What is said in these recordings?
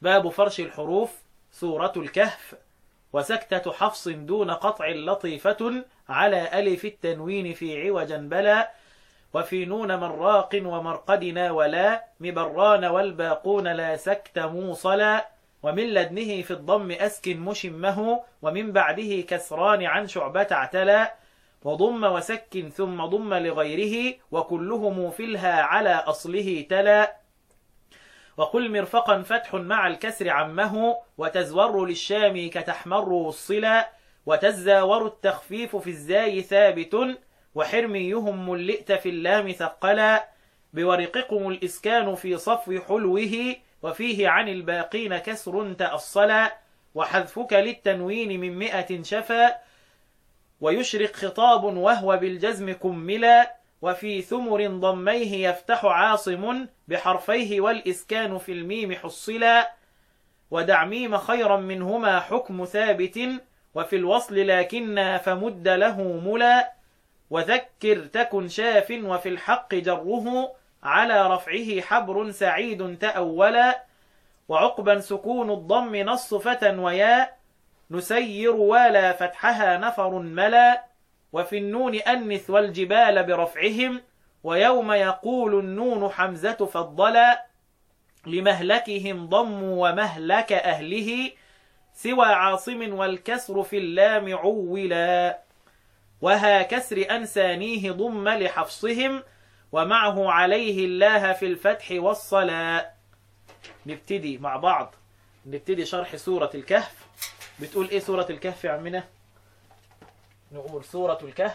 باب فرش الحروف سورة الكهف وسكتة حفص دون قطع لطيفة على ألف التنوين في عوجا بلا وفي نون مراق ومرقدنا ولا مبران والباقون لا سكت موصلا ومن لدنه في الضم أسكن مشمه ومن بعده كسران عن شعبة اعتلى وضم وسكن ثم ضم لغيره وكلهم في الها على أصله تلا وقل مرفقا فتح مع الكسر عمه وتزور للشام كتحمر والصلا وتزاور التخفيف في الزاي ثابت وحرميهم ملئت في اللام ثقلا بورقكم الإسكان في صفو حلوه وفيه عن الباقين كسر تأصلا وحذفك للتنوين من مئة شفا ويشرق خطاب وهو بالجزم كملا وفي ثمر ضميه يفتح عاصم بحرفيه والإسكان في الميم حصلا ودع ميم خيرا منهما حكم ثابت وفي الوصل لكنا فمد له ملا وذكر تكن شاف وفي الحق جره على رفعه حبر سعيد تأولا وعقبا سكون الضم نص فتى ويا نسير ولا فتحها نفر ملا وفي النون أنث والجبال برفعهم ويوم يقول النون حمزة فضلا لمهلكهم ضموا ومهلك أهله سوى عاصم والكسر في اللام عولا وها كسر أنسانيه ضم لحفصهم ومعه عليه الله في الفتح والصلاة نبتدي مع بعض نبتدي شرح سورة الكهف بتقول ايه سورة الكهف يا عمنا نقول سورة الكهف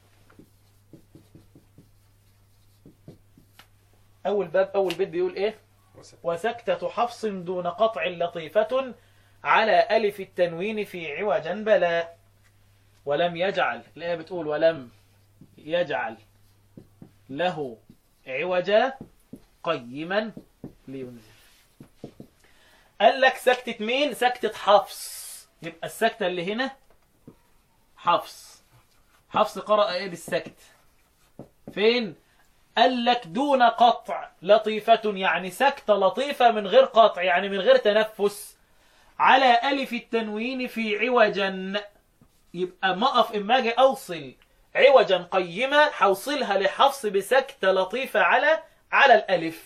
أول باب أول بيت بيقول إيه وسكتة حفص دون قطع لطيفة على ألف التنوين في عوجا بلا ولم يجعل الآية بتقول ولم يجعل له عوجا قيما لينزل قال لك سكتة مين سكتة حفص يبقى السكتة اللي هنا حفص حفص قرأ ايه بالسكت فين قال لك دون قطع لطيفة يعني سكتة لطيفة من غير قطع يعني من غير تنفس على ألف التنوين في عوجا يبقى ما أقف إما أجي أوصل عوجا قيمة حوصلها لحفص بسكتة لطيفة على على الألف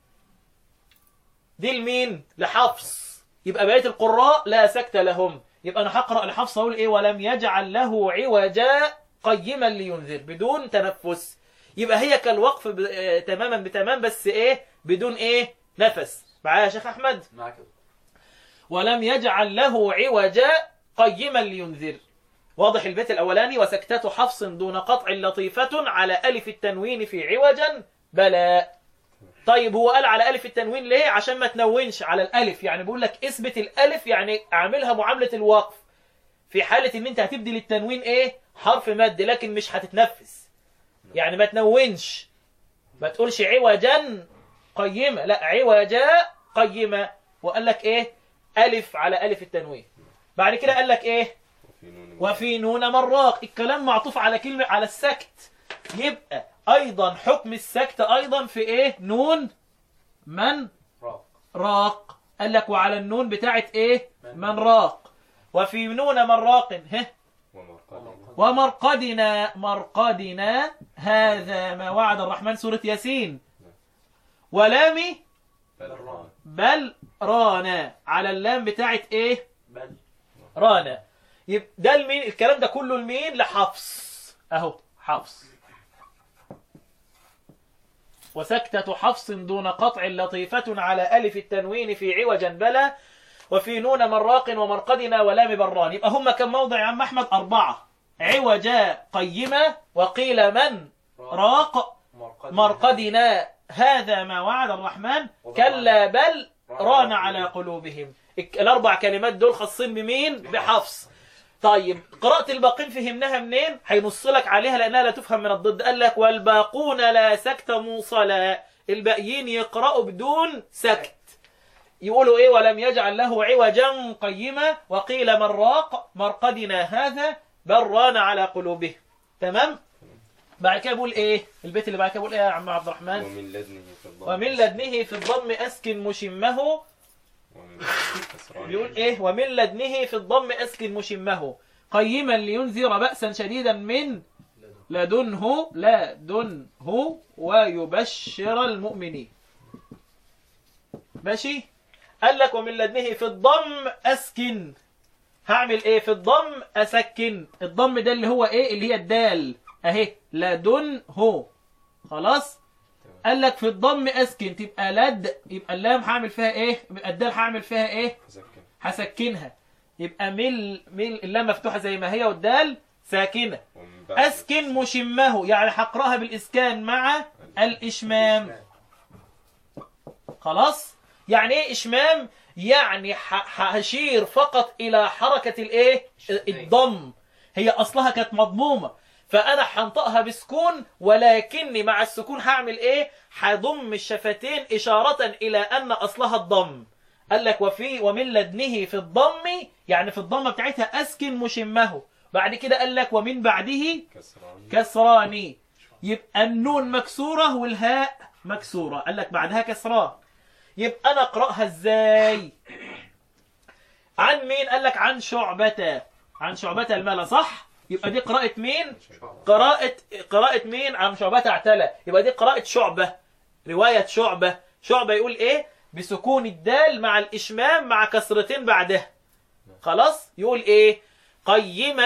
دي لمين لحفص يبقى بقية القراء لا سكت لهم يبقى أنا هقرأ لحفص أقول إيه ولم يجعل له عوجا قيما لينذر بدون تنفس يبقى هي كالوقف ب... آه، تماما بتمام بس إيه بدون إيه نفس معايا يا شيخ أحمد معك ولم يجعل له عوجا قيما لينذر واضح البيت الأولاني وسكتة حفص دون قطع لطيفة على ألف التنوين في عوجا بلى طيب هو قال على ألف التنوين ليه عشان ما تنونش على الألف يعني بيقول لك اثبت الألف يعني اعملها معاملة الوقف في حالة ان انت هتبدي للتنوين ايه حرف مد لكن مش هتتنفس يعني ما تنونش ما تقولش عوجا قيمة لا عوجا قيمة وقال لك ايه ألف على ألف التنوين بعد كده قال لك ايه وفي نون وفي نون مراق الكلام معطوف على كلمة على السكت يبقى أيضا حكم السكت أيضا في إيه نون من راق راق قال لك وعلى النون بتاعت إيه من. من راق وفي نون مراق هه ومرقد ومرقدنا مرقدنا هذا ما وعد الرحمن سورة ياسين ولام بل بل رانا على اللام بتاعت إيه بل رانا يبقى ده المين الكلام ده كله لمين لحفص اهو حفص وسكتة حفص دون قطع لطيفة على ألف التنوين في عوجا بلا وفي نون مراق ومرقدنا ولام بران يبقى هم كم موضع يا عم أحمد أربعة عوجا قيمة وقيل من راق مرقد مرقدنا هذا ما وعد الرحمن كلا بل ران على قلوبهم الك- الأربع كلمات دول خاصين بمين بحفص طيب قراءة الباقين فهمناها منين هينص لك عليها لأنها لا تفهم من الضد قال لك والباقون لا سكت موصلا الباقيين يقرأوا بدون سكت يقولوا ايه ولم يجعل له عوجا قيما وقيل مراق مرقدنا هذا بل ران على قلوبهم تمام بعد كده بيقول ايه البيت اللي بعد كده بيقول ايه يا عم عبد الرحمن ومن لدنه في الضم ومن لدنه في الضم أسكن مشمه ومن كسران بيقول ايه ومن لدنه في الضم اسكن مشمه قيما لينذر بأسا شديدا من لدنه لدنه ويبشر المؤمنين ماشي قال لك ومن لدنه في الضم اسكن هعمل ايه في الضم اسكن الضم ده اللي هو ايه اللي هي الدال اهي لدنه خلاص قال لك في الضم اسكن تبقى لد يبقى اللام هعمل فيها ايه يبقى الدال هعمل فيها ايه سكن هسكنها يبقى مل مل اللام مفتوحه زي ما هي والدال ساكنه ومن بعد اسكن مشمه يعني هقراها بالاسكان مع الاشمام خلاص يعني ايه اشمام يعني ح- هشير فقط الى حركه الايه الضم هي اصلها كانت مضمومه فانا هنطقها بسكون ولكني مع السكون هعمل ايه هضم الشفتين اشاره الى ان اصلها الضم قال لك وفي ومن لدنه في الضم يعني في الضمه بتاعتها اسكن مشمه بعد كده قال لك ومن بعده كسران كسران يبقى النون مكسورة والهاء مكسورة قال لك بعدها كسران يبقى أنا أقرأها إزاي عن مين قال لك عن شعبة عن شعبة الملا صح يبقى دي قراءة مين قراءة قراءة مين عن شعبة اعتلى يبقى دي قراءة شعبة رواية شعبة شعبة يقول إيه بسكون الدال مع الإشمام مع كسرتين بعدها خلاص يقول إيه قيما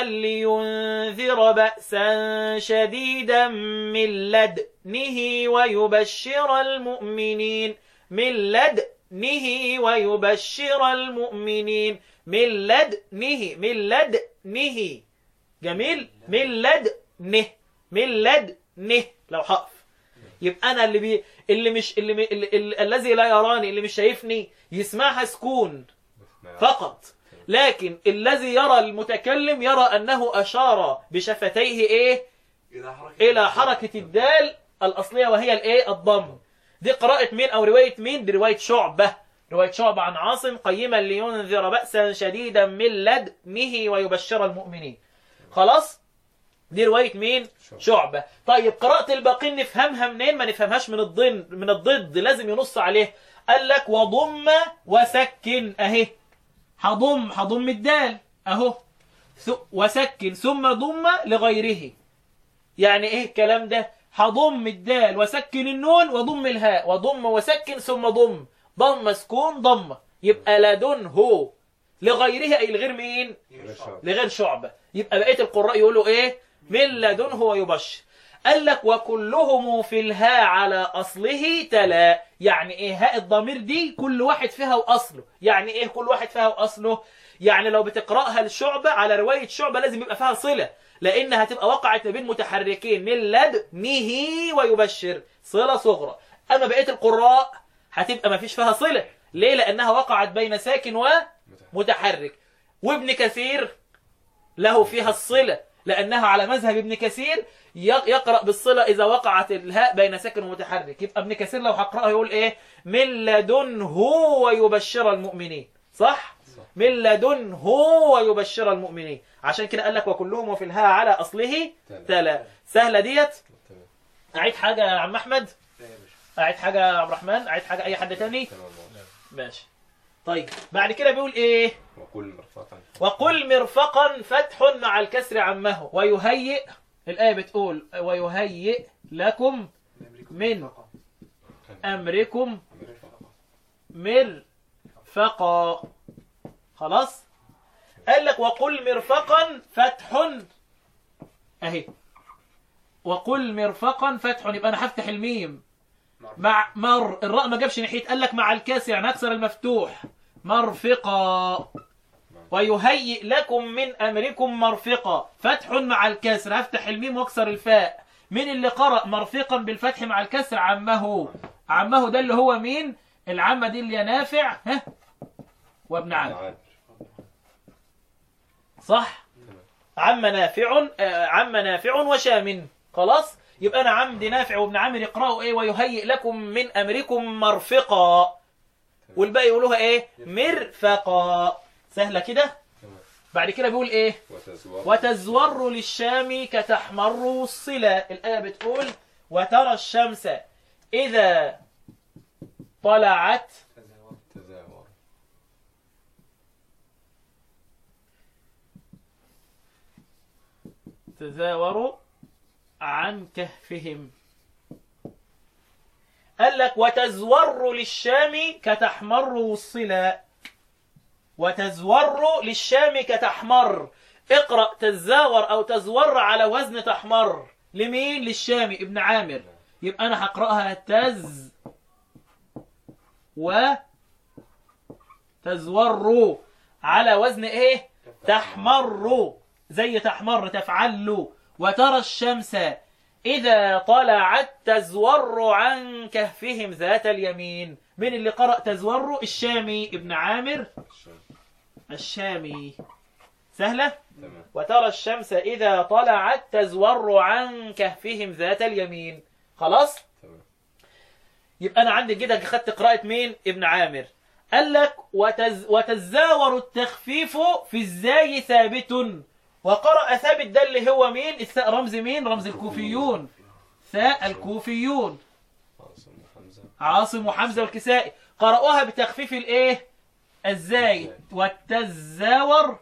لينذر بأسا شديدا من لدنه ويبشر المؤمنين من لدنه ويبشر المؤمنين من لدنه من لدنه جميل من لدنه من لدنه لو حقف يبقى انا اللي بي اللي مش اللي, اللي, اللي الذي لا يراني اللي مش شايفني يسمعها سكون فقط لكن الذي يرى المتكلم يرى أنه أشار بشفتيه إيه إلى حركة إلى حركة الدال الأصلية وهي الإيه الضم دي قراءة مين أو رواية مين دي رواية شعبة رواية شعبة عن عاصم قيما لينذر بأسا شديدا من لدنه ويبشر المؤمنين خلاص دي رواية مين شعبة طيب قراءة الباقين نفهمها منين ما نفهمهاش من الضن من الضد لازم ينص عليه قال لك وضم وسكن أهي هضم هضم الدال اهو ث- وسكن ثم ضم لغيره يعني ايه الكلام ده هضم الدال وسكن النون وضم الهاء وضم وسكن ثم ضم ضم سكون ضم يبقى لدنه لغيره اي لغير مين لغير شعبة يبقى بقية القراء يقولوا ايه من لدنه ويبشر قال لك وكلهم في الهاء على أصله تلا يعني ايه هاء الضمير دي كل واحد فيها وأصله يعني ايه كل واحد فيها وأصله يعني لو بتقرأها الشعبة على رواية شعبة لازم يبقى فيها صلة لأنها هتبقى وقعت ما بين متحركين من لدنه ويبشر صلة صغرى أما بقية القراء هتبقى ما فيش فيها صلة ليه لأنها وقعت بين ساكن ومتحرك وابن كثير له فيها الصلة لأنها على مذهب ابن كثير يق- يقرأ بالصلة إذا وقعت الهاء بين ساكن ومتحرك يبقى ابن كثير لو هقرأه يقول إيه من لدنه ويبشر المؤمنين صح؟ من لدنه ويبشر المؤمنين عشان كده قال لك وكلهم في الهاء على أصله تلا سهلة ديت تمام أعيد حاجة يا عم أحمد لا يا باشا أعيد حاجة يا عبد الرحمن أعيد حاجة أي حد تاني تمام ماشي طيب بعد كده بيقول إيه وقل مرفقا وقل مرفقا فتح مع الكسر عمه ويهيئ الآية بتقول ويهيئ لكم من أمركم مرفقا خلاص قال لك وقل مرفقا فتح أهي وقل مرفقا فتح يبقى أنا هفتح الميم مع مر الراء ما جابش ناحية قال لك مع الكسر يعني أكسر المفتوح مرفقا ويهيئ لكم من أمركم مرفقا فتح مع الكسر هفتح الميم واكسر الفاء مين اللي قرأ مرفقا بالفتح مع الكسر عمه عمه ده اللي هو مين العمة دي اللي هي نافع ها وابن عم عامر صح عم نافع آه، عم نافع وشام خلاص يبقى انا عم دي نافع وابن عامر يقرأوا ايه ويهيئ لكم من امركم مرفقا والباقي يقولوها ايه مرفقا سهله كده تمام بعد كده بيقول ايه وتزور وتزور للشام كتحمر الصلة الآية بتقول وترى الشمس إذا طلعت تزاور تزاوروا عن كهفهم قال لك وتزور للشام كتحمر وصلا وتزور للشام كتحمر اقرأ تزاور أو تزور على وزن تحمر لمين للشام ابن عامر يبقى أنا هقرأها تز و تزور على وزن ايه تحمر زي تحمر تفعل وترى الشمس إذا طلعت تزور عن كهفهم ذات اليمين من اللي قرأ تزور الشامي ابن عامر الشام. الشامي سهلة تمام وترى الشمس إذا طلعت تزور عن كهفهم ذات اليمين خلاص تمام يبقى أنا عندي كده خدت قراءة مين ابن عامر قال لك وتز وتزاور التخفيف في الزاي ثابت وقرأ ثابت ده اللي هو مين الثاء رمز مين رمز الكوفيون ثاء الكوفيون عاصم وحمزة عاصم وحمزة والكسائي قرأوها بتخفيف الايه الزاي والتزاور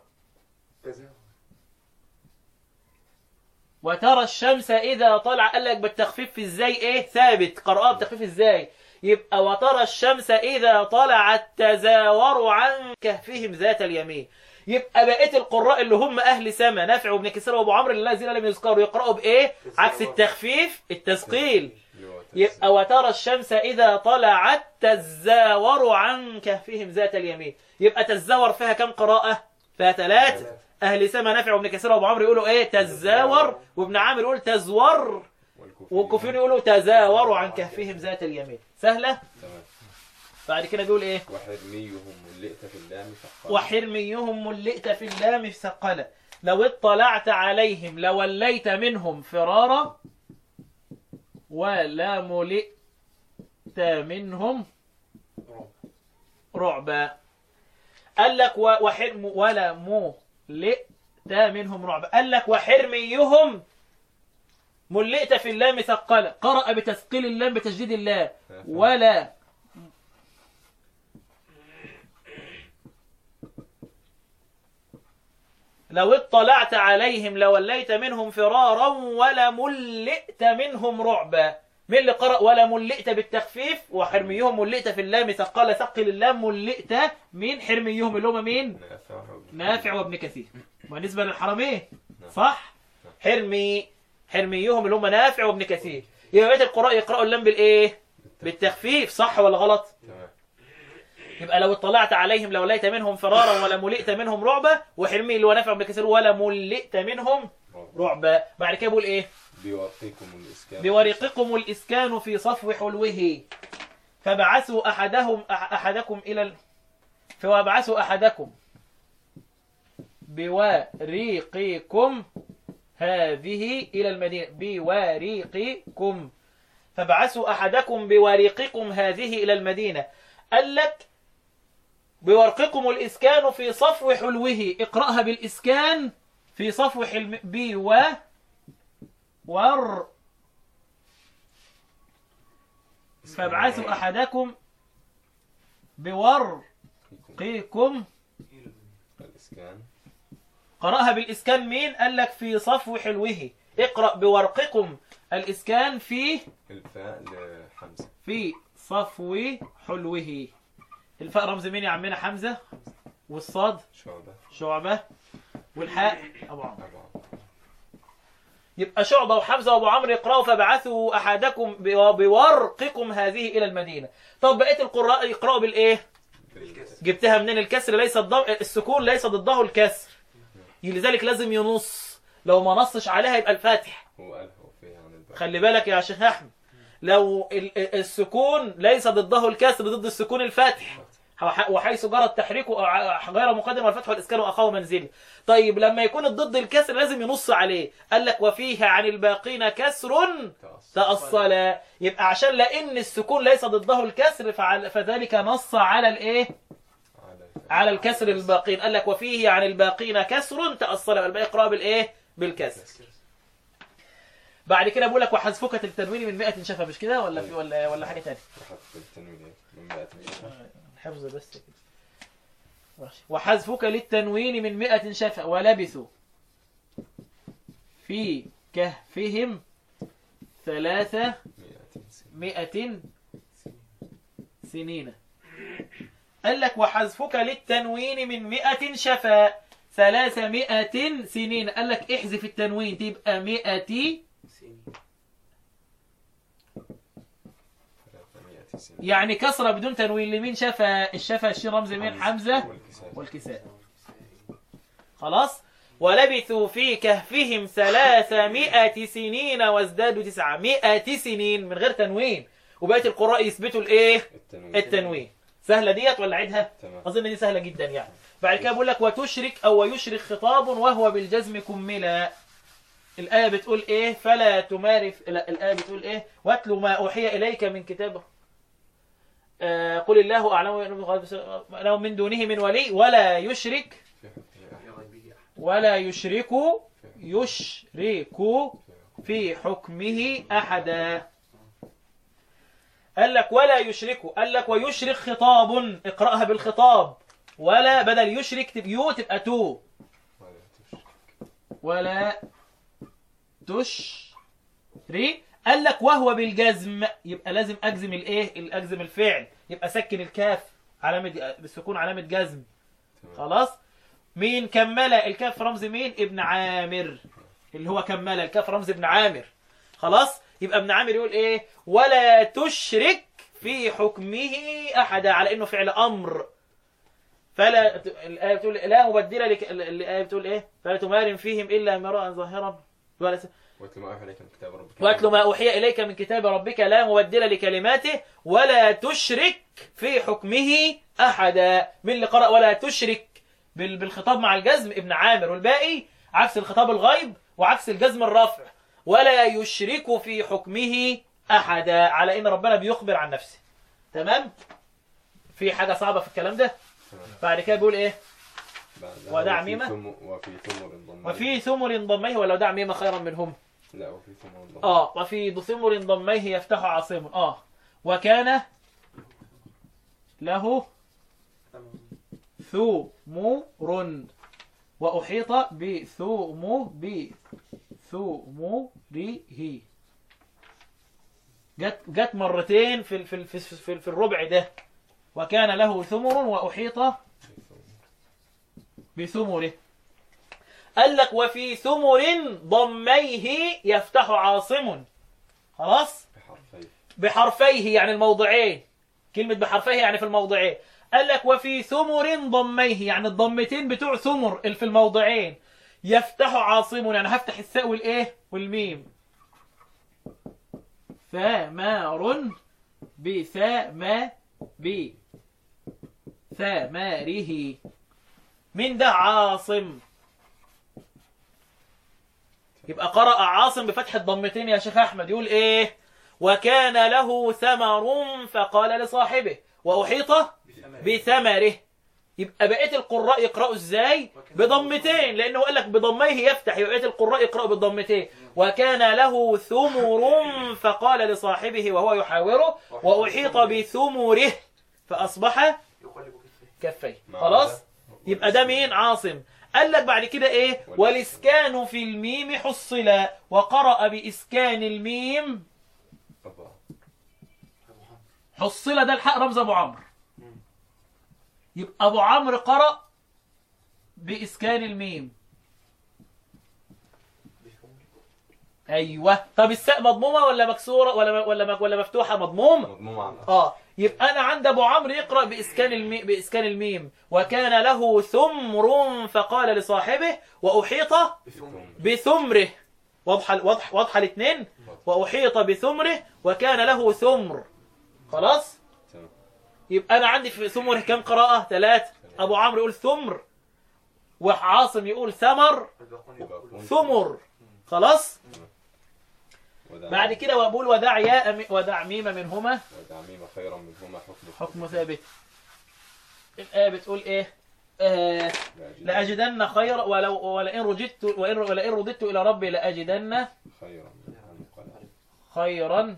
وترى الشمس إذا طلع قال لك بالتخفيف في الزاي إيه ثابت قرأها بتخفيف الزاي يبقى وترى الشمس إذا طلعت تزاور عن كهفهم ذات اليمين يبقى بقية القراء اللي هم أهل سما نافع وابن كسر وأبو عمرو الذين لم يذكروا يقرأوا بإيه عكس التخفيف التثقيل اللي هو يبقى تزاور. وترى الشمس إذا طلعت تزاور عن كهفهم ذات اليمين يبقى تزاور فيها كم قراءة فيها ثلاث أهل سما نافع وابن كثير وأبو عمرو يقولوا إيه تزاور وابن عامر يقول تزور والكوفيين. والكوفيين يقولوا تزاوروا عن كهفهم ذات اليمين سهلة تمام بعد كده بيقول إيه وحرميهم ملئت في اللام فقال وحرميهم ملئت في اللام ثقلة لو اطلعت عليهم لوليت منهم فرارا ولا ملئت منهم رعبا قال لك و- وحرم ولا ملئت منهم رعبا قال لك وحرميهم ملئت في اللام ثقلة قرأ بتثقيل اللام بتشديد اللام ولا لو اطلعت عليهم لوليت منهم فرارا ولا ملئت منهم رعبا من اللي قرأ ولا ملئت بالتخفيف وحرميهم ملئت في اللام ثقل ثقل اللام ملئت من حرميهم اللي هم مين نافع وابن نافع وابن كثير بالنسبة للحرمين صح حرمي حرميهم اللي هم نافع وابن كثير يبقى بقية القراء يقرأوا اللام بالايه بالتخفيف صح ولا غلط تمام يبقى لو اطلعت عليهم لوليت منهم فرارا ولا ملئت منهم رعبا وحرمي اللي هو نافع بن كثير ولا ملئت منهم رعبا بعد كده بيقول ايه بيوقيكم الإسكان بورقكم الاسكان في صفو حلوه فبعثوا احدهم أح- احدكم الى ال... فبعثوا احدكم بوريقكم هذه الى المدينه بوريقكم فبعثوا احدكم بوريقكم هذه الى المدينه قال لك بورقكم الإسكان في صفو حلوه اقرأها بالإسكان في صفو حلم بي و ور فابعثوا أحدكم بورقكم الإسكان قرأها بالإسكان مين قال لك في صفو حلوه اقرأ بورقكم الإسكان في الفاء لحمزة في صفو حلوه الفاء رمز مين يا عمنا حمزة والصاد شعبة شعبة والحاء أبو عمرو أربعة يبقى شعبة وحمزة وأبو عمرو يقرأوا فبعثوا أحدكم ب- بورقكم هذه إلى المدينة طب بقية القراء يقرأوا بالإيه بالكسر جبتها منين الكسر ليس الضم... السكون ليس ضده الكسر لذلك لازم ينص لو ما نصش عليها يبقى الفاتح هو قالها وفيه عن الباقي خلي بالك يا شيخ أحمد لو ال- ال- السكون ليس ضده الكسر ضد السكون الفاتح وح- وحيث جرى التحريك ع- غير مقدم والفتح والاسكان واخاه منزلي طيب لما يكون ضد الكسر لازم ينص عليه قال لك وفيه عن الباقين كسر تأصل تأصل يبقى عشان لان السكون ليس ضده الكسر فعل فذلك نص على الايه على على الكسر الباقين قال لك وفيه عن الباقين كسر تأصل والباقي اقرأ بالايه بالكسر بعد كده بقول لك وحذفك التنوين من 100 شفه مش كده ولا في ولا ولا حاجه ثانيه وحذف التنوين إيه؟ من مئة شفة حفظ بس كده ماشي. وحذفك للتنوين من مئة شفة ولبثوا في كهفهم ثلاثة مئة سنة مئة سنين قال لك وحذفك للتنوين من مئة شفا ثلاثمائة سنين قال لك احذف التنوين تبقى مئة سنين ثلاثمائة سنة يعني كسرة بدون تنوين لمين شفا الشفا الشين رمز مين حمزة والكساء والكساء خلاص ولبثوا في كهفهم ثلاثمائة سنين وازدادوا تسعمائة سنين من غير تنوين وبقية القراء يثبتوا الايه التنوين التنوين سهلة ديت ولا عيدها تمام أظن دي سهلة جدا يعني بعد كده بقول لك وتشرك أو ويشرك خطاب وهو بالجزم كملا الآية بتقول إيه فلا تمارف لا الآية بتقول إيه واتل ما أوحي إليك من كتاب آه قل الله أعلم له من دونه من ولي ولا يشرك في حكمه أحد يا غيبي أحد ولا يشرك يشرك في حكمه أحدا قال لك ولا يشرك قال لك ويشرك خطاب اقرأها بالخطاب ولا بدل يشرك تبقى يو تبقى تو ولا تشرك ولا تشري قال لك وهو بالجزم يبقى لازم اجزم الايه اجزم الفعل يبقى سكن الكاف علامه بالسكون علامه جزم تمام خلاص مين كمل الكاف رمز مين ابن عامر اللي هو كمل الكاف رمز ابن عامر خلاص يبقى ابن عامر يقول ايه ولا تشرك في حكمه احدا على انه فعل امر فلا الايه بتقول لا مبدل لك الايه بتقول ايه فلا تمارن فيهم الا مراء ظاهرا ولا س- واتل ما أوحي إليك من كتاب ربك واتل ما اوحي اليك من كتاب ربك لا مبدل لكلماته ولا تشرك في حكمه احدا من اللي قرأ ولا تشرك بال- بالخطاب مع الجزم ابن عامر والباقي عكس الخطاب الغيب وعكس الجزم الرفع ولا يشرك في حكمه احدا على ان ربنا بيخبر عن نفسه تمام في حاجه صعبه في الكلام ده تمام. بعد كده بيقول ايه بعدها ودع وفي ميمة؟ ثم- وفي ثمر ضمين وفي ثمر ضميه ولا دع ميمه خيرا منهم لا وفي ثمر ضمين اه وفي ثمر ضميه يفتح عاصم اه وكان له ثمر وأحيط بثوم بثمره جت جت مرتين في ال- في ال- في في في الربع ده وكان له ثمر وأحيط بثمره قال لك وفي ثمر ضميه يفتح عاصم خلاص بحرفين بحرفيه يعني الموضعين كلمة بحرفيه يعني في الموضعين قال لك وفي ثمر ضميه يعني الضمتين بتوع ثمر اللي في الموضعين يفتح عاصم يعني هفتح الثاء والايه والميم ثمار بثما ب ثماره من ده عاصم يبقى قرأ عاصم بفتح الضمتين يا شيخ أحمد يقول إيه وكان له ثمر فقال لصاحبه وأحيط بثمره يبقى بقية القراء يقرأوا ازاي بضمتين لأنه قال لك بضميه يفتح يبقى بقية القراء يقرأوا بالضمتين وكان له ثمر فقال لصاحبه وهو يحاوره وأحيط بثمره فأصبح يقلب كفيه كفيه مع خلاص هذا يبقى ده مين عاصم قال لك بعد كده ايه والاسكان في الميم حصل وقرأ بإسكان الميم أربعة أبو حمد حصل ده الحق رمز ابو عمرو يبقى ابو عمرو قرأ بإسكان الميم ايوه طب الساء مضمومه ولا مكسوره ولا ولا ولا مفتوحه مضمومه مضموم عن الأصل. اه يبقى انا عند ابو عمرو يقرا باسكان الميم باسكان الميم وكان له ثمر فقال لصاحبه واحيط بثمر بثمره واضحه واضح واضحه الاثنين واحيط بثمره وكان له ثمر خلاص تمام يبقى انا عندي في ثمره كم قراءه ثلاث ابو عمرو يقول ثمر وعاصم يقول ثمر الباقون يبقى يقولون ثمر خلاص ودع بعد كده وأقول ودع ياء ودع ميم منهما ودع ميم خيرا منهما حكم حكم ثابت الآية بتقول إيه آه لأجدن خيرا ولو ولئن رجدت وإن ولئن رددت إلى ربي لأجدن خيرا منقلب خيرا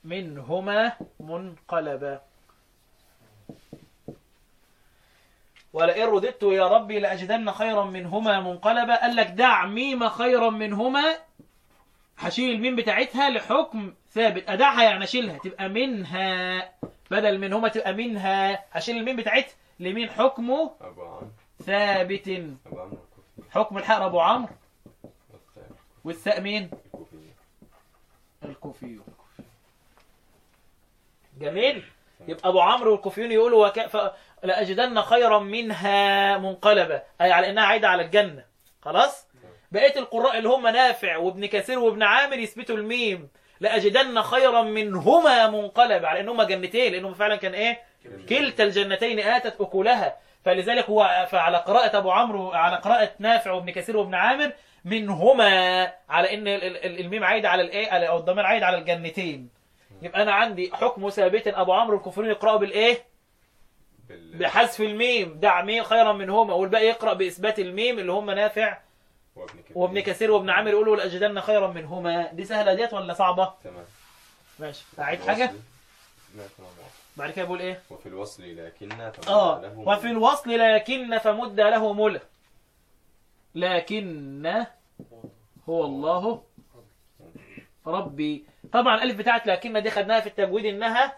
منهما منقلبا ولئن رددت إلى ربي لأجدن خيرا منهما منقلبا قال لك دع ميم خيرا منهما هشيل الميم بتاعتها لحكم ثابت أدعها يعني أشيلها تبقى منها بدل منهما تبقى منها هشيل الميم بتاعتها لمين حكمه أبو عمرو ثابت أبو عمرو الكوفي حكم الحق أبو عمرو والثاني والثاء مين الكوفي الكوفي جميل يبقى ابو عمرو والكوفيون يقولوا وك... ف... لاجدن خيرا منها منقلبه اي على انها عايده على الجنه خلاص بقيه القراء اللي هم نافع وابن كثير وابن عامر يثبتوا الميم لاجدن خيرا منهما منقلبه على انهما جنتين لانهم فعلا كان ايه كلتا الجنتين اتت اكلها فلذلك هو فعلى قراءة أبو عمرو على قراءة نافع وابن كثير وابن عامر منهما على إن ال- ال- الميم عايد على الإيه على- أو الضمير عايد على الجنتين يبقى أنا عندي حكم ثابت أبو عمرو الكفرين يقرأوا بالإيه؟ بال... بحذف الميم دع ميم خيرا منهما والباقي يقرأ بإثبات الميم اللي هم نافع وابن كثير وابن كثير وابن عامر يقولوا لأجدن خيرا منهما دي سهلة ديت ولا صعبة؟ تمام ماشي أعيد حاجة الوصل- لا تمام بعد كده بقول إيه؟ وفي الوصل لكن فمد اه له وفي الوصل لكن فمد له ملة لكن هو الله ربي طبعا الالف بتاعت لكن دي خدناها في التجويد انها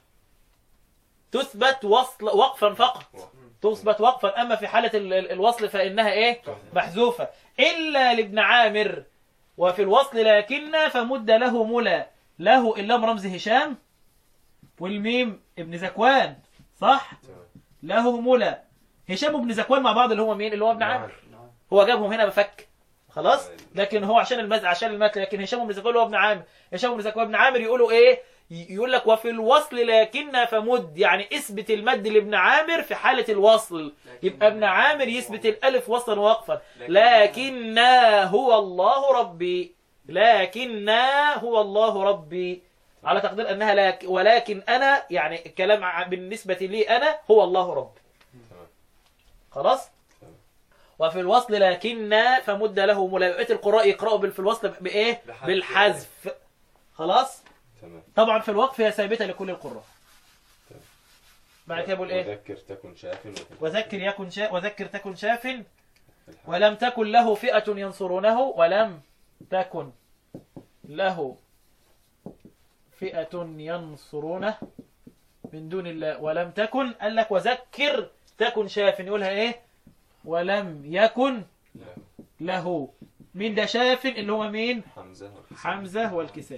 تثبت وصل وقفا فقط تثبت وقفا اما في حاله ال- ال- الوصل فانها ايه محذوفه الا لابن عامر وفي الوصل لكن فمد له ملا له اللام رمز هشام والميم ابن زكوان صح تمام. له ملا هشام وابن زكوان مع بعض اللي هو مين اللي هو ابن عامر نعم هو جابهم هنا بفك خلاص لكن هو عشان المز عشان المتن لكن هشام بن زكوان هو ابن عامر هشام بن زكوان ابن عامر يقولوا ايه ي- يقول لك وفي الوصل لكن فمد يعني اثبت المد لابن عامر في حالة الوصل يبقى ابن عامر يثبت الالف وصلا ووقفا لكن هو الله ربي لكن هو الله ربي على تقدير انها لك ولكن انا يعني الكلام ع- بالنسبة لي انا هو الله ربي تمام. خلاص تمام. وفي الوصل لكن فمد له ملابقة القراء يقرأوا بال- في الوصل بايه بحذف. بالحذف خلاص تمام طبعا في الوقف هي ثابتة لكل القراء تمام. بعد كده بقول ايه وذكر تكن شاف وفي وذكر يكن شا... وذكر تكن شاف في الحق. ولم تكن له فئة ينصرونه ولم تكن له فئة ينصرونه من دون الله ولم تكن قال لك وذكر تكن شاف يقولها ايه ولم يكن لا. له مين ده شاف اللي هو مين حمزة والكساء. حمزة والكساء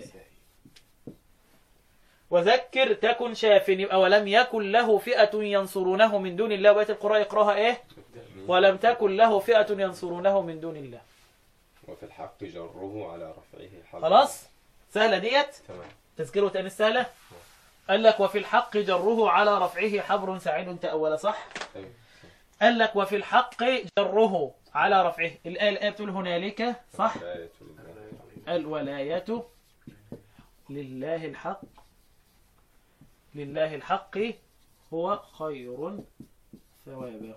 وذكر تكن شاف يبقى ولم يكن له فئة ينصرونه من دون الله وبقية القراء يقراها ايه بالتأمين. ولم تكن له فئة ينصرونه من دون الله وفي الحق جره على رفعه حظ خلاص سهلة ديت تمام تذكير وتأنيث سهلة قال لك وفي الحق جره على رفعه حبر سعيد تأول صح أيوة. قال لك وفي الحق جره على رفعه الآية الآية بتقول هنالك صح الآية لله. الولاية لله الحق لله الحق هو خير ثوابا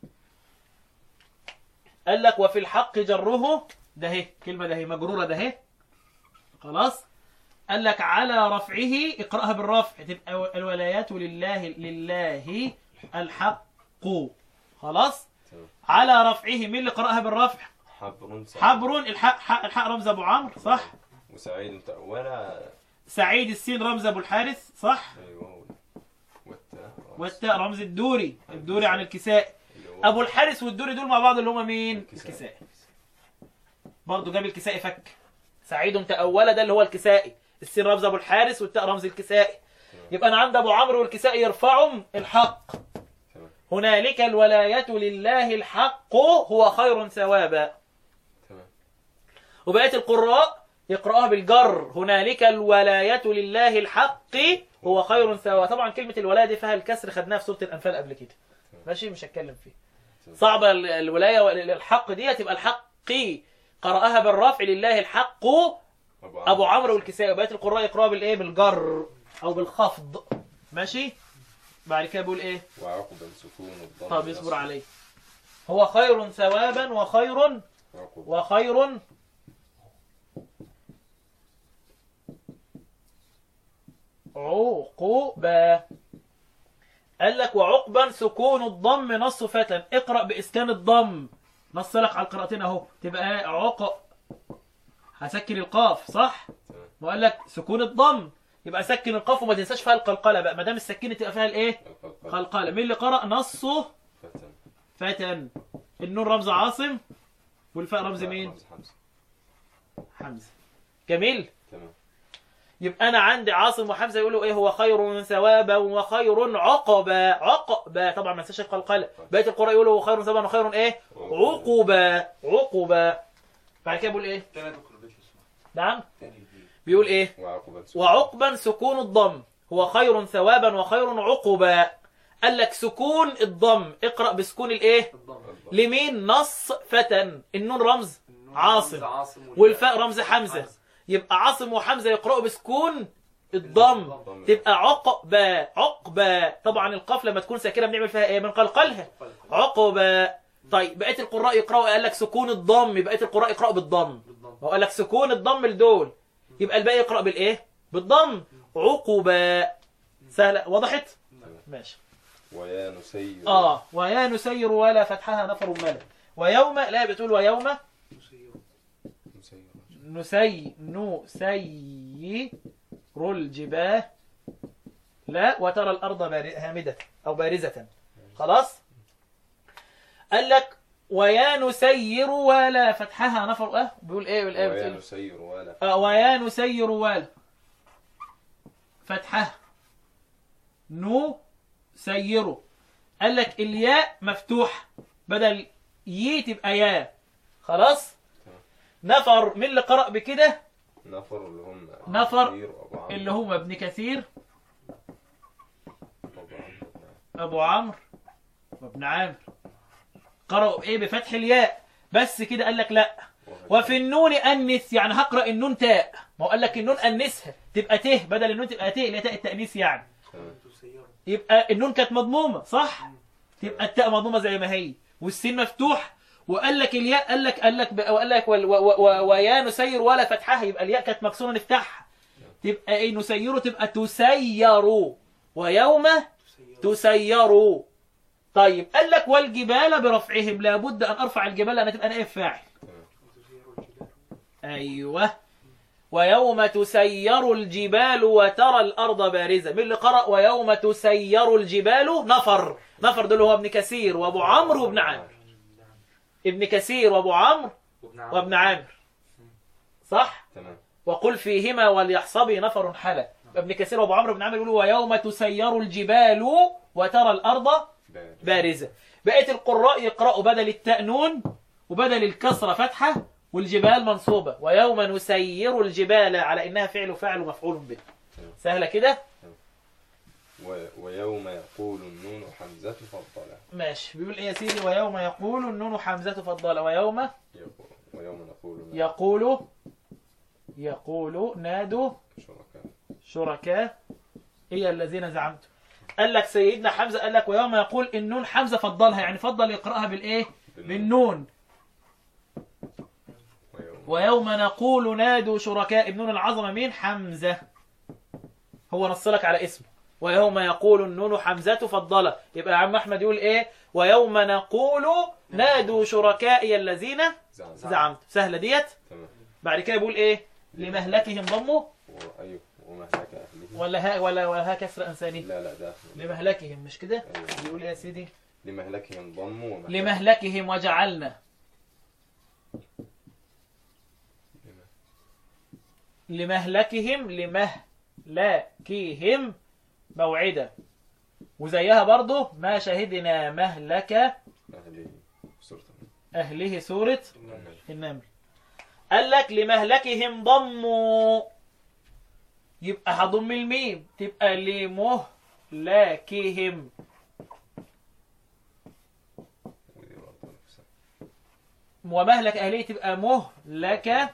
قال لك وفي الحق جره ده هي كلمة ده هي مجرورة ده هي خلاص قال لك على رفعه اقرأها بالرفع تبقى الولايات لله لله الحق خلاص تمام. على رفعه مين اللي قرأها بالرفع حبر سعيد. حبر الحق حق الحق رمز ابو عمرو صح وسعيد تأولى سعيد السين رمز ابو الحارث صح أيوة والتاء والتاء رمز الدوري الدوري عن الكساء اللي هو ابو الحارث والدوري دول مع بعض اللي هما مين الكساء. الكساء برضه جاب الكساء فك سعيد تأول ده اللي هو الكسائي السين رمز ابو الحارث والتاء رمز الكسائي يبقى انا عندي ابو عمرو والكسائي يرفعهم الحق تمام. هنالك الولاية لله الحق هو خير ثوابا تمام وبقية القراء يقرأها بالجر هنالك الولاية لله الحق هو خير ثواب طبعا كلمة الولاية دي فيها الكسر خدناها في سورة الأنفال قبل كده ماشي مش هتكلم فيه صعبة ال- الولاية للحق دي تبقى الحق قرأها بالرفع لله الحق أبو عمرو والكسائي وبقية القراء يقرأها بالإيه بالجر أو بالخفض ماشي بعد كده بيقول إيه وعقبا سكون الضم طب اصبر عليه هو خير ثوابا وخير عقبا وخير عقوبا قال لك وعقبا سكون الضم نص فتى اقرأ بإسكان الضم نص لك على القراءتين اهو تبقى إيه؟ عق هسكن القاف صح تمام وقال لك سكون الضم يبقى سكن القاف وما تنساش فيها القلقله بقى ما دام السكينه تبقى فيها الايه القلقلة قلقله مين اللي قرأ نصه فتن فتى النون رمز عاصم والفاء رمز مين رمز حمزة حمزه جميل تمام يبقى انا عندي عاصم وحمزه يقولوا ايه هو خير ثوابا وخير عقبا عقبا طبعا ما ننساش القلقله بقيه القراء يقولوا هو خير ثوابا وخير ايه عقبا عقبا بعد كده بيقول ايه تاني دكتور البيت لو سمحت نعم تاني البيت بيقول ايه وعقبة سكون. وعقبا سكون الضم هو خير ثوابا وخير عقبا قال لك سكون الضم اقرا بسكون الايه الضم الضم. لمين نص فتى النون رمز النون عاصم. رمز عاصم والفاء رمز حمزه يبقى عاصم وحمزه يقرأوا بسكون الضم الضم. تبقى عقبة عقبة طبعا القاف لما تكون ساكنه بنعمل فيها ايه بنقلقلها عقبة طيب بقيه القراء يقرأوا قال لك سكون الضم بقيه القراء يقرأوا بالضم بالضم هو قال لك سكون الضم لدول يبقى الباقي يقرأ بالايه بالضم عقبة سهله وضحت ماشي ويا نسير اه ويا نسير ولا فتحها نفر ملا ويوم لا بتقول ويوم نسير نسير نسي نسير الجباه لا وترى الأرض بار- هامدة أو بارزة خلاص قال لك ويا نسير ولا فتحها نفر اه بيقول ايه بالايه ويا بتقول نسير ولا آه ويا نسير ولا فتحها نو سيره قال لك الياء مفتوح بدل يي تبقى يا خلاص نفر من اللي قرأ بكده نفر اللي هم نفر كثير وأبو عمرو اللي هو ابن كثير وأبو عمرو. ابو عمرو وابن عامر قرأوا بايه بفتح الياء بس كده قال لك لا وفي النون انث يعني هقرا النون تاء ما هو قال لك النون انثها تبقى ته بدل النون تبقى ته اللي هي تاء التانيث يعني تمام. تسير يبقى النون كانت مضمومه صح تبقى التاء مضمومه زي ما هي والسين مفتوح وقال لك الياء قال لك قال لك بقى- وقال لك وال- و- و- و- ويا نسير ولا فتحها يبقى الياء كانت مكسوره نفتحها تبقى ايه نسيره تبقى تسير ويوم تسير تسيروا طيب قال لك والجبال برفعهم لابد ان ارفع الجبال لانها تبقى نائب فاعل وتسير الجبال ايوه ويوم تسير الجبال وترى الارض بارزه من اللي قرأ ويوم تسير الجبال نفر نفر دول هو ابن كثير وابو عمرو وابن عامر ابن كثير وابو عمرو وابن عمرو وابن عامر صح تمام وقل فيهما وليحصبي نفر حلا ابن كثير وابو عمرو بن عامر يقولوا ويوم تسير الجبال وترى الارض بارز. بارزة بقية القراء يقرأوا بدل التاء نون وبدل الكسرة فتحة والجبال منصوبة ويوم نسير الجبال على إنها فعل فاعل ومفعول به سهلة كده و... ويوم يقول النون حمزة فضلا ماشي بيقول إيه يا سيدي ويوم يقول النون حمزة فضل ويوم يقول ويوم نقول لنا يقول يقول نادوا شركاء شركاء هي الذين زعمتم قال لك سيدنا حمزة قال لك ويوم يقول النون حمزة فضلها يعني فضل يقرأها بالإيه بالنون ويوم ويوم نقول نادوا شركاء ابن العظمة مين حمزة هو نص لك على اسمه ويوم يقول النون حمزة فضلة يبقى يا عم أحمد يقول إيه ويوم نقول نادوا شركائي الذين زعم زعمت سهلة ديت تمام بعد كده بيقول إيه لمهلكهم ضموا وأيوه ومهلك أهله ولا ها ولا ولا ها كسر أنساني لا لا ده لمهلكهم مش كده أيوه. بيقول إيه يا سيدي لمهلكهم ضموا ومهلك لمهلكهم وجعلنا لمهلكهم لمهلكهم موعدا وزيها برضه ما شهدنا مهلك أهله سورة أهله سورة النمل النمل قال لك لمهلكهم ضموا يبقى هضم الميم تبقى لمهلكهم ودي برضه نفسها ومهلك أهله تبقى مهلك أهلي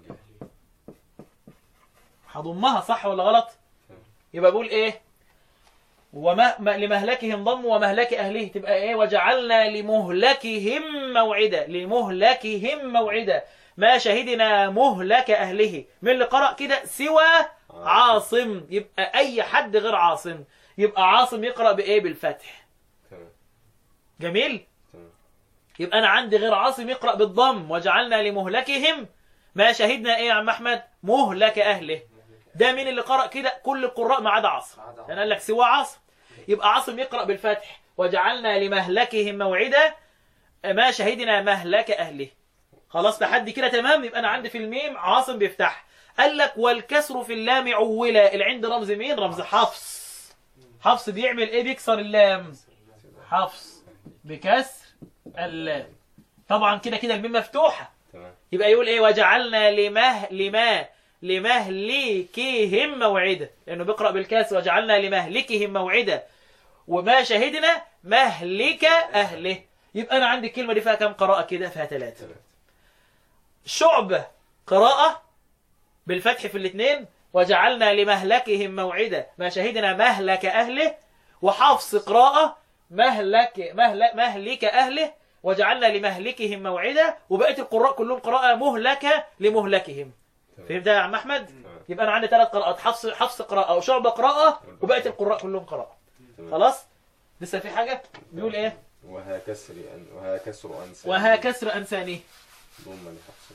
هضمها صح ولا غلط يبقى بقول ايه وما ما- لمهلكهم ضم ومهلك اهله تبقى ايه وجعلنا لمهلكهم موعدا لمهلكهم موعدا ما شهدنا مهلك اهله من اللي قرأ كده سوى عاصم يبقى اي حد غير عاصم يبقى عاصم يقرأ بإيه بالفتح تمام جميل تمام يبقى أنا عندي غير عاصم يقرأ بالضم وجعلنا لمهلكهم ما شهدنا إيه يا عم أحمد مهلك أهله ده مين اللي قرأ كده كل القراء ما عدا عاصم يعني قال لك سوى عاصم يبقى عاصم يقرأ بالفتح وجعلنا لمهلكهم موعدا ما شهدنا مهلك أهله خلاص لحد كده تمام يبقى أنا عندي في الميم عاصم بيفتح قال لك والكسر في اللام عولا العند رمز مين رمز حفص حفص بيعمل ايه بيكسر اللام حفص بكسر اللام طبعا كده كده الميم مفتوحة تمام يبقى يقول ايه وجعلنا لمه لما لمهلكهم موعدا لانه بيقرا بالكاس وجعلنا لمهلكهم موعدا وما شهدنا مهلك اهله يبقى انا عندي الكلمه دي فيها كم قراءه كده فيها ثلاثه ثلاثة شعبه قراءه بالفتح في الاثنين وجعلنا لمهلكهم موعدا ما شهدنا مهلك اهله وحفص قراءه مهلك مهلك مهلك اهله وجعلنا لمهلكهم موعدا وبقيه القراء كلهم قراءه مهلكه لمهلكهم تمام فهمت يا عم احمد تمام يبقى انا عندي ثلاث قراءات حفص حفص قراءه وشعبه قراءه وبقيه القراء كلهم قراءه تمام خلاص لسه في حاجه بيقول ايه وها كسر أن وها كسر أنسى وها كسر انسانيه ضم لحفصه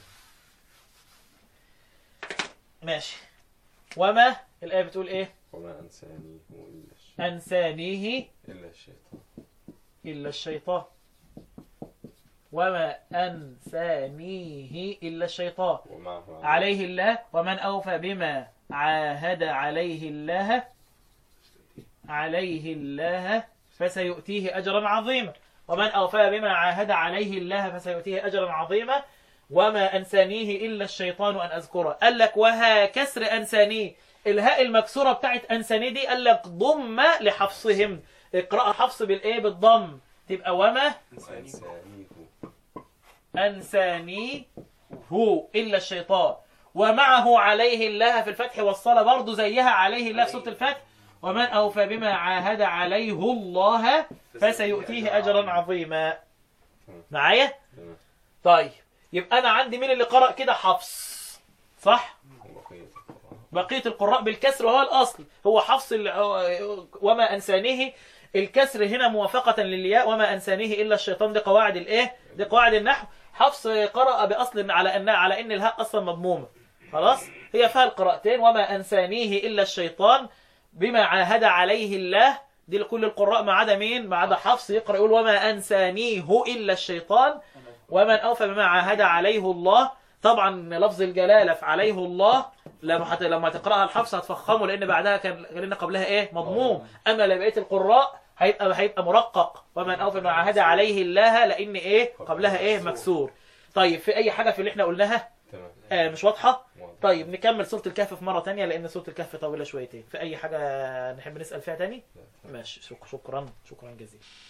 ماشي وما الايه بتقول ايه وما أنسانيه إلا الشيطان انسانيه إلا الشيطان الا الشيطان وما انسانيه الا الشيطان ومعه عليه الله ومن أوفى بما عاهد عليه الله عليه الله فسيؤتيه أجرا عظيما ومن أوفى بما عاهد عليه الله فسيؤتيه أجرا عظيما وما أنسانيه إلا الشيطان أن أذكره قال لك وها كسر أنسانيه الهاء المكسورة بتاعت أنسانيه دي قال لك ضم لحفصهم اقرأ حفص بالإيه بالضم تبقى وما وأنسانيه أنساني هو إلا الشيطان ومعه عليه الله في الفتح والصلاة برضه زيها عليه الله في سورة الفتح ومن أوفى بما عاهد عليه الله فسيؤتيه أجرا عظيما معايا؟ تمام طيب يبقى أنا عندي مين اللي قرأ كده حفص صح؟ وبقية القراء بقية القراء بالكسر وهو الأصل هو حفص ال- وما أنسانيه الكسر هنا موافقة للياء وما أنسانيه إلا الشيطان دي قواعد الإيه؟ دي قواعد النحو حفص قرأ بأصل على أن على أن الهاء أصلا مضمومة خلاص هي فيها القراءتين وما أنسانيه إلا الشيطان بما عاهد عليه الله دي لكل القراء ما عدا مين؟ ما عدا حفص يقرأ يقول وما أنسانيه إلا الشيطان ومن أوفى بما عاهد عليه الله طبعا لفظ الجلالة في عليه الله لما حت... لما تقراها الحفص هتفخمه لان بعدها كان لان قبلها ايه مضموم اما لبقيه القراء هيبقى هيبقى مرقق ومن اوفى ما عاهد عليه الله لان ايه قبلها ايه مكسور طيب في اي حاجه في اللي احنا قلناها تمام آه مش واضحه واضح. طيب نكمل سوره الكهف في مره تانية لان سوره الكهف طويله شويتين في اي حاجه نحب نسال فيها تاني لا. ماشي شك- شكرا شكرا جزيلا